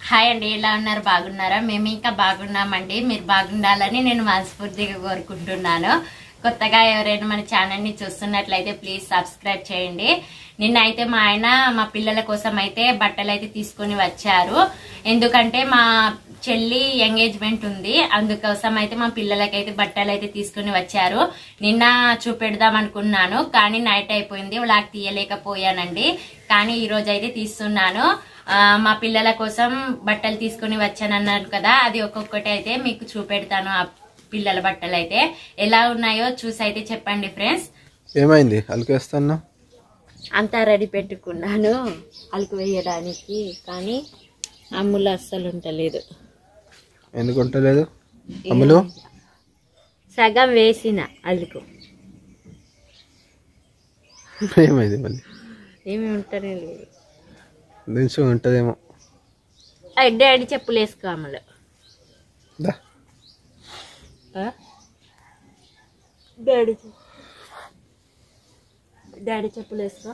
Hi అండి ఎలా ఉన్నారు బాగున్నారా మేము ఇంకా బాగున్నామండి మీరు బాగుండాలని నేను మనస్ఫూర్తిగా కోరుకుంటున్నాను కొత్తగా ఎవరైనా మన ఛానల్ ని చూస్తున్నట్లయితే ప్లీజ్ సబ్స్క్రైబ్ చేయండి నిన్న అయితే మా ఆయన మా పిల్లల కోసం అయితే బట్టలు అయితే తీసుకొని వచ్చారు ఎందుకంటే మా చెల్లి ఎంగేజ్మెంట్ ఉంది అందుకోసం అయితే మా పిల్లలకైతే బట్టలు అయితే తీసుకుని వచ్చారు నిన్న చూపెడదాం అనుకున్నాను కానీ నైట్ అయిపోయింది వాళ్ళకి తీయలేకపోయానండి కానీ ఈ రోజు అయితే తీస్తున్నాను ఆ, మా పిల్లల కోసం బట్టలు తీసుకుని వచ్చానన్నాను కదా అది ఒక్కొక్కటి అయితే మీకు చూపెడతాను ఆ పిల్లల బట్టలు అయితే ఎలా ఉన్నాయో చూసి అయితే చెప్పండి ఫ్రెండ్స్ ఏమైంది అలికేస్తున్నా అంతా రెడీ పెట్టుకున్నాను అలుకు వేయడానికి కానీ అమ్ములు అస్సలు ఉండలేదు ఎందుకు ఉంటలేదు అమ్ములు సగం వేసిన అల్లుకు ఏమైంది మళ్ళీ ఏమి ఉంటనే లేదు దించు ఉంటుందేమో డాడీ చెప్పులు వేసుకో అమ్మలు దా డాడీ డాడీ చెప్పులు వేసుకో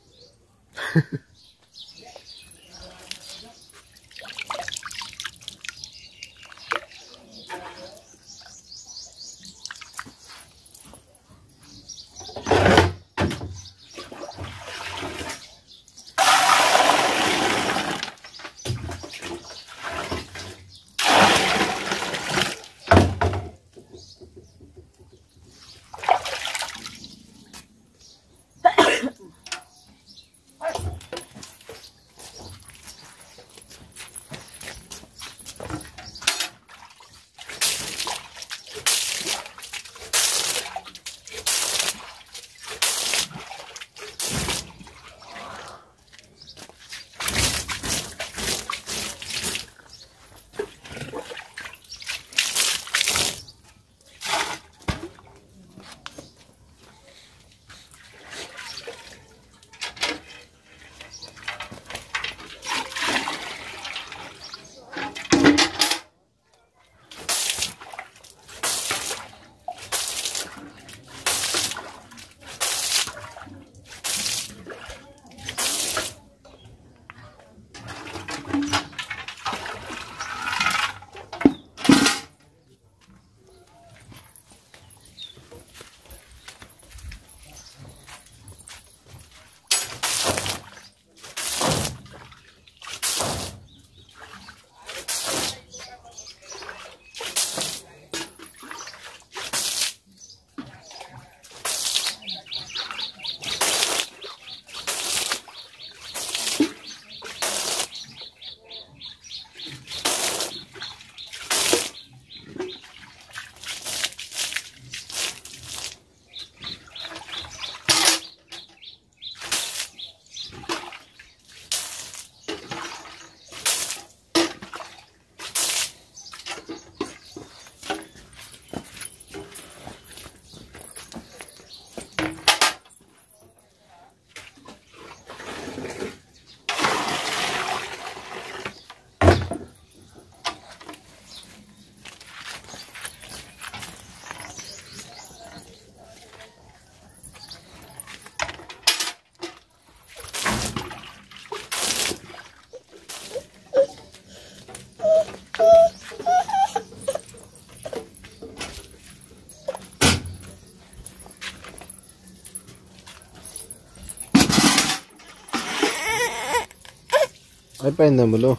అయిపోయింది అమ్ములు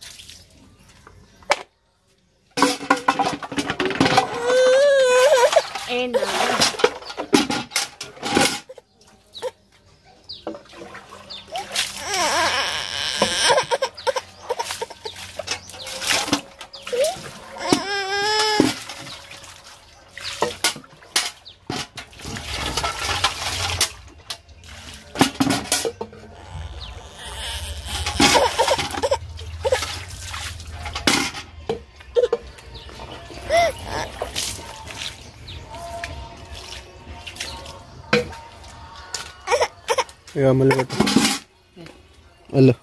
ఏందా ఇక అమ్ములు పెట్టు వెళ్ళు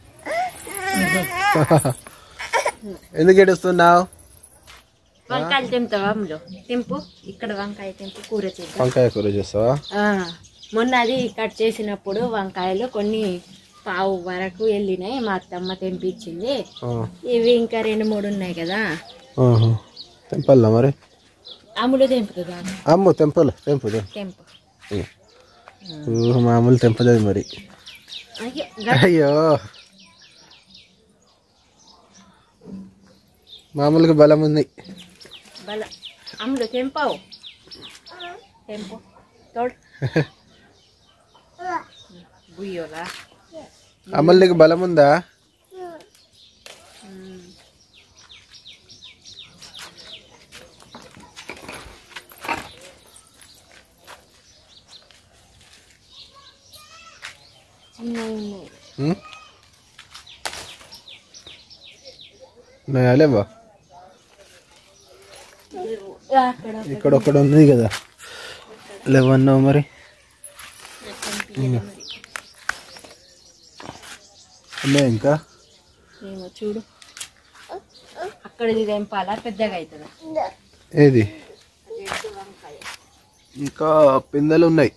ఎందుకు ఏడుస్తున్నావు వంకాయలు తెంపుతావా అమ్ములు తెంపు ఇక్కడ వంకాయ తెంపు కూర చేద్దాం వంకాయ కూర చేస్తావా ఆ, మొన్న అది కట్ చేసినప్పుడు వంకాయలు కొన్ని పావు వరకు వెళ్ళినాయి మా అత్తమ్మ తెంపించింది ఆ, ఇవి ఇంకా రెండు మూడు ఉన్నాయి కదా ఆహా. తెంపాలా మరి అమ్ముడు తెంపుతుందా అమ్ము తెంపలు తెంపుదు తెంపు ఊహ, మామూలు తెంపలేదు మరి అయ్యో అయ్యో మామూలుగా బలం ఉంది బల అమ్ముడు తెంపావు తెంపు తోడు బుయ్యోలా అమలుకి బలం ఉందా చిన్నవి ఉన్నాయి ఉం? ఉన్నాయా లేవా అక్కడ ఇక్కడ ఒకటి ఉంది కదా లేవన్నావు మరి ఉన్నాయా ఇంకా ఏమో చూడు అక్కడది తెంపాలా పెద్దగా అవుతుందా ఏది ఇంకా పిందెలు ఉన్నాయి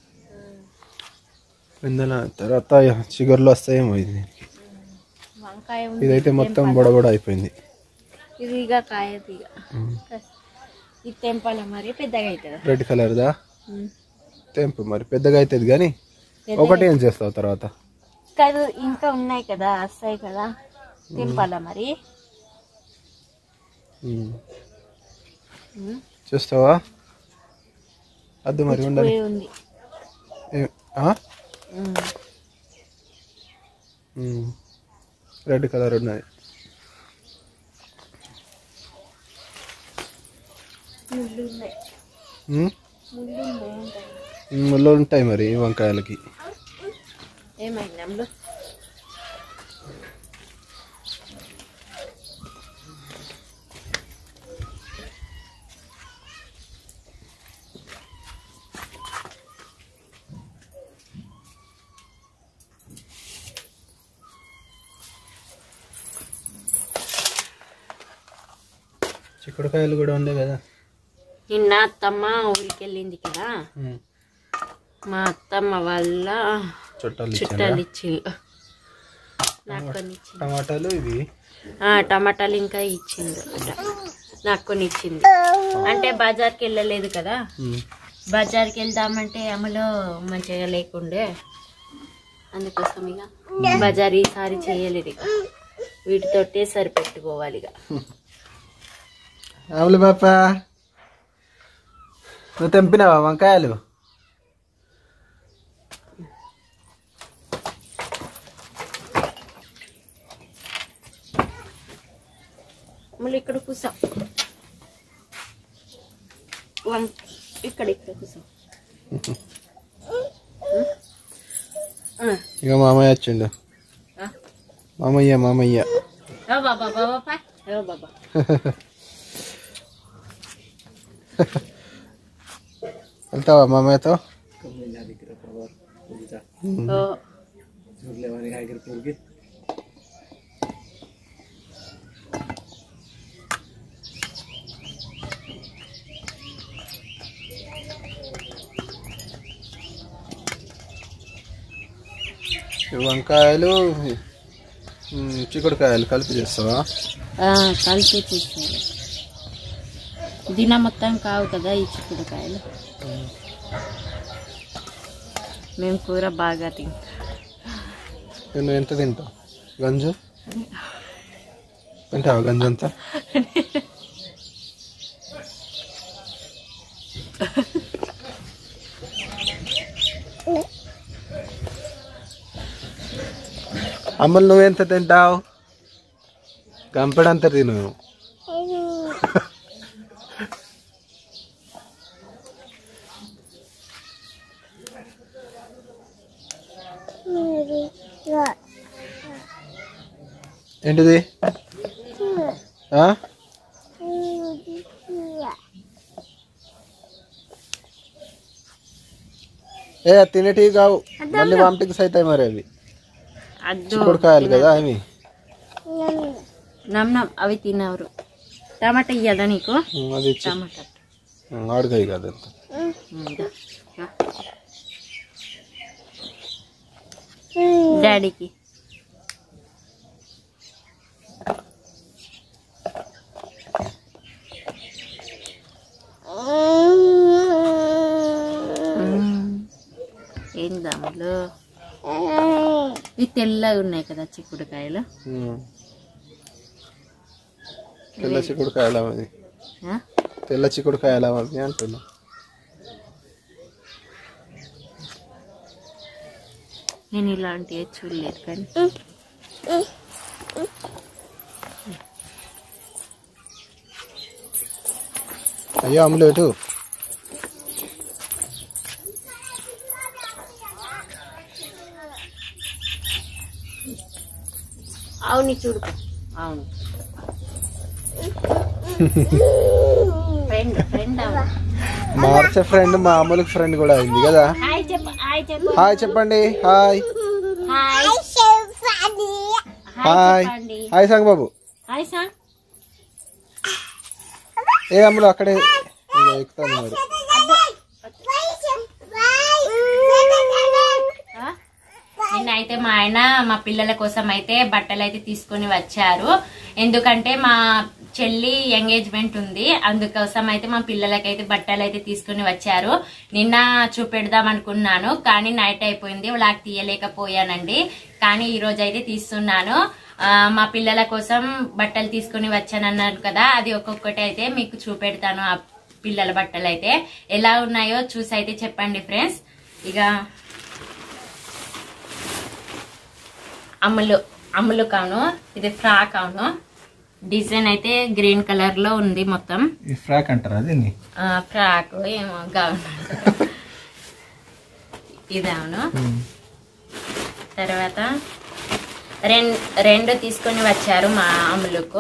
పిందెల తర్వాత చిగుర్లు వస్తాయేమో ఇది వంకాయ ఉంది ఇదైతే మొత్తం బొడబొడ అయిపోయింది ఇది ఇక కాయ తీగ ఇది తెంపాలా మరి పెద్దగా అవుతుందా రెడ్ కలర్దా తెంపు మరి పెద్దగా అవుతుంది కానీ ఒకటి ఏం చేస్తావు తర్వాత కాదు ఇంకా ఉన్నాయి కదా వస్తాయి కదా తెంపాలా మరి ఉమ్. ఉమ్. చూస్తావా అద్దు మరి ఉండాలి పోయి ఉంది ఏ- ఆ? ఉమ్. ఉమ్. రెడ్ కలర్ ఉన్నది ముళ్ళు ఉన్నాయి ఉమ్. ముళ్ళు ఉన్నాయి ఉంటాయి. ముళ్ళు ఉంటాయి మరి వంకాయలకి ఏమైంది అమ్ములు చిక్కుడుకాయలు కూడా ఉండే కదా నిన్న అత్తమ్మ ఊరికి వెళ్ళింది కదా ఉమ్. మా అత్తమ్మ వాళ్ళ చుట్టాలు ఇచ్చారా? చుట్టాలు ఇచ్చిండు నాకు కొన్ని ఇచ్చింది టమాటాలు ఇవి ఆ, టమాటాలు ఇంకా ఇచ్చింది నాకు కొన్ని ఇచ్చింది అంటే బజార్కి వెళ్ళలేదు కదా ఉమ్. బజార్కి వెళ్దామంటే అమలో మంచిగా లేకుండే అందుకోసం ఇక బజార్ ఈసారి చేయలేదు ఇక వీటితోటే సరిపెట్టుకోవాలి ఇక రాములు పాప నువ్వు తెంపినావా వంకాయలు మళ్ళీ ఇక్కడ కూర్చో వన్ ఇక్కడ ఇక్కడ కూర్చో ఆ, ఇక మామయ్య వచ్చిండు ఆ. మామయ్య మామయ్య ఓ బాబా బాబా పా ఓ బాబా వెళ్తావా మామయ్యతో ఓ ఈ వంకాయలు ఉమ్, చిక్కుడుకాయలు కలిపి చేస్తావా ఆ, కలిపి చూసాను దిన మొత్తం కావు కదా ఈ చిక్కుడుకాయలు మేము కూర బాగా తింటాం నేను ఎంత తింటావు గంజు తింటావా గంజు అంతా అమ్మలు నువ్వెంత తింటావు గంపడంత తిను ఏంటిది ఆ? ఏ అది తినేటివి కావు మళ్ళీ వామిటింగ్స్ అవుతాయి మరి అవి అద్దు చిక్కుడుకాయలు కదా అవి నమ్ నమ్ అవి తినవరు టమాటా ఇయ్యదా నీకు ఉమ్, అది ఇచ్చి టమాటా ఉమ్, ఆడుకాయి కదా అంత ఉమ్, దా. దా. డాడీకి ఏం దాములు ఇవి తెల్లగా ఉన్నాయి కదా చిక్కుడుకాయలు ఉమ్. తెల్ల చిక్కుడుకాయ ఎలా ఉంది ఆ? తెల్ల చిక్కుడుకాయ ఎలా ఉంది అంటున్నా నేను ఇలాంటివి చూడలేదు కానీ అయ్యో అమ్ములు ఎటు అవును చూడు అవును ఫ్రెండ్ ఫ్రెండ్ అవును మార్చే ఫ్రెండ్ మా అమ్ములకి ఫ్రెండ్ కూడా అయింది కదా హాయ్ చెప్పు హాయ్ చెప్పు హాయ్ చెప్పండి హాయ్ హాయ్ హాయ్ చెప్పండి hi Sanga Babu hi song ఏ అమ్ములు అక్కడే ఇక ఎక్కుతాను మరి నిన్న అయితే మా ఆయన మా పిల్లల కోసం అయితే బట్టలు అయితే తీసుకొని వచ్చారు ఎందుకంటే మా చెల్లి ఎంగేజ్మెంట్ ఉంది అందుకోసం అయితే మా పిల్లలకైతే బట్టలు అయితే తీసుకుని వచ్చారు నిన్న చూపెడదాం అనుకున్నాను కానీ నైట్ అయిపోయింది వాళ్ళకి తీయలేకపోయానండి కానీ ఈ రోజు అయితే తీస్తున్నాను ఆ, మా పిల్లల కోసం బట్టలు తీసుకుని వచ్చానన్నాను కదా అది ఒక్కొక్కటి అయితే మీకు చూపెడతాను ఆ పిల్లల బట్టలు అయితే ఎలా ఉన్నాయో చూసి అయితే చెప్పండి ఫ్రెండ్స్ ఇక అమ్ములు అమ్ములు కాను ఇది ఫ్రాక్ అవును డిజైన్ అయితే గ్రీన్ కలర్ లో ఉంది మొత్తం ఈ ఫ్రాక్ అంటారా దీన్ని ఆ, ఫ్రాక్ ఏమో గౌన్ ఇది అవును తర్వాత రెండు రెండు తీసుకొని వచ్చారు మా అమ్ములకు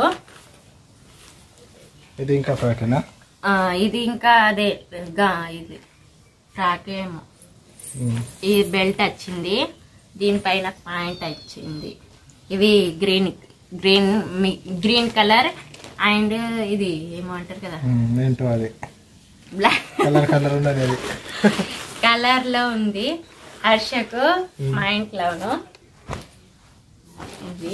ఇది ఇంకా ఫ్రాకేనా ఆ, ఇది ఇంకా అదే గా ఇది ఫ్రాక్ ఏమో ఈ బెల్ట్ వచ్చింది దీనిపైన పాయింట్ వచ్చింది ఇవి గ్రీన్ గ్రీన్ మి- గ్రీన్ కలర్ అండ్ ఇది ఏమో అంటారు కదా ఏంటో అది బ్లాక్ కలర్ కలర్ ఉన్నది అది కలర్ లో ఉంది హర్షకు మా ఇంట్లోను ఇది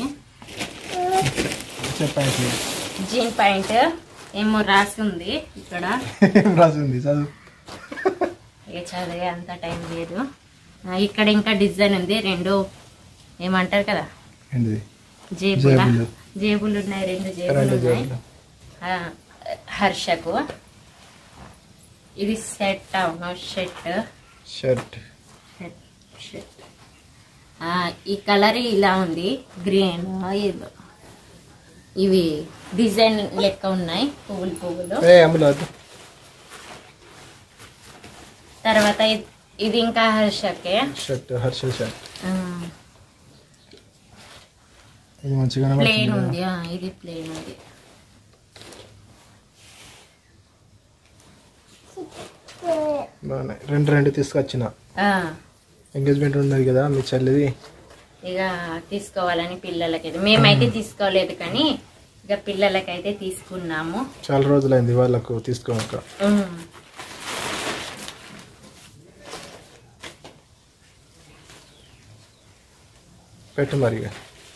చెప్పండి జీన్ పాయింట్ ఏమో రాసి ఉంది ఇక్కడ ఏం రాసింది చదువు ఇక చదివే అంత టైం లేదు ఆ, ఇక్కడ ఇంకా డిజైన్ ఉంది రెండు ఏమంటారు కదా ఏంటిది జేబుల జేబులు. జేబులు ఉన్నాయి రెండు జేబులు రెండు ఉన్నాయి జేబులు. ఆ, హర్షకు ఇది సెట్ అవును షర్ట్ షర్ట్ షర్ట్ షర్ట్ ఆ, ఈ కలర్ ఇలా ఉంది గ్రీన్ ఇది ఇవి డిజైన్ లెక్క ఉన్నాయి పువ్వులు పువ్వులు ఏ అమ్ములు వద్దు తర్వాత ఇ- ఇది ఇంకా హర్షకే షర్ట్ హర్షల్ షర్ట్ ఆ, ఇది మంచిగా ప్లేన్ ఉంది ఆ, ఇది ప్లేన్ ఉంది బాగున్నాయి రెండు రెండు తీసుకొచ్చిన ఆ, ఎంగేజ్మెంట్ ఉన్నది కదా మీ చెల్లిది ఇక తీసుకోవాలని పిల్లలకి మేమైతే తీసుకోలేదు కానీ ఇక పిల్లలకైతే తీసుకున్నాము చాలా రోజులైంది వాళ్ళకు తీసుకోక ఉమ్. పెట్టు మరి ఇక.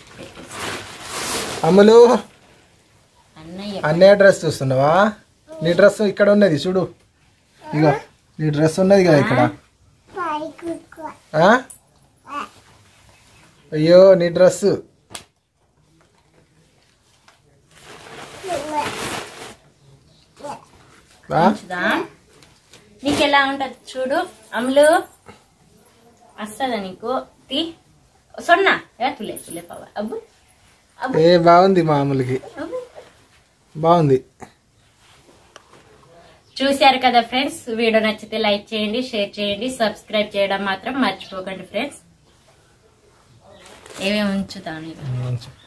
అమ్ములు అన్నయ్య అన్నయ్య డ్రెస్ చూస్తున్నావా నీ డ్రెస్ ఇక్కడ ఉన్నది చూడు ఇగో నీ డ్రెస్ ఉన్నది కదా ఇక్కడ ఆ? అయ్యో నీ డ్రెస్ ఉంచుదా నీకు ఎలా ఉంటది చూడు అమ్ములు వస్తుందా నీకు తీ సొన్నా ఏ తులే తులే పవ అబ్బు అబ్బు ఏ బాగుంది మామూలుకి అబ్బు బాగుంది చూశారు కదా ఫ్రెండ్స్ వీడియో నచ్చితే లైక్ చేయండి షేర్ చేయండి సబ్స్క్రైబ్ చేయడం మాత్రం మర్చిపోకండి ఫ్రెండ్స్ ఏమేమి ఉంచుతాను ఇక మంచి